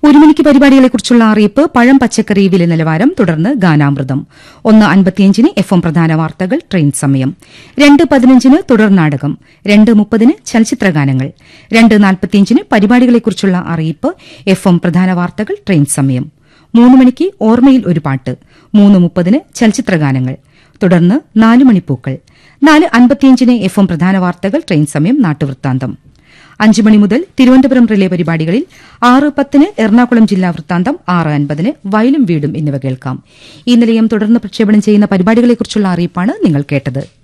ഒരു മണിക്ക് പരിപാടികളെക്കുറിച്ചുള്ള അറിയിപ്പ് പഴം പച്ചക്കറി വില നിലവാരം തുടർന്ന് ഗാനാമൃതം ഒന്ന് അൻപത്തിയഞ്ചിന് എഫ് എം പ്രധാന വാർത്തകൾ ട്രെയിൻ സമയം രണ്ട് പതിനഞ്ചിന് തുടർ നാടകം രണ്ട് മുപ്പതിന് ചലച്ചിത്രഗാനങ്ങൾ രണ്ട് നാൽപ്പത്തിയഞ്ചിന് പരിപാടികളെക്കുറിച്ചുള്ള അറിയിപ്പ് എഫ് എം പ്രധാന വാർത്തകൾ ട്രെയിൻ സമയം മൂന്ന് മണിക്ക് ഓർമ്മയിൽ ഒരു പാട്ട് മൂന്ന് മുപ്പതിന് ചലച്ചിത്രഗാനങ്ങൾ തുടർന്ന് നാല് മണിപ്പൂക്കൾ നാല് അൻപത്തിയഞ്ചിന് എഫ് എം പ്രധാന വാർത്തകൾ ട്രെയിൻ സമയം നാട്ടുവൃത്താന്തം അഞ്ച് മണി മുതൽ തിരുവനന്തപുരം റിലേ പരിപാടികളിൽ ആറ് പത്തിന് എറണാകുളം ജില്ലാ വൃത്താന്തം ആറ് അൻപതിന് വയലും വീടും എന്നിവ കേൾക്കാം ഈ നിലയം തുടർന്ന് പ്രക്ഷേപണം ചെയ്യുന്ന പരിപാടികളെക്കുറിച്ചുള്ള അറിയിപ്പാണ് നിങ്ങൾ കേട്ടത്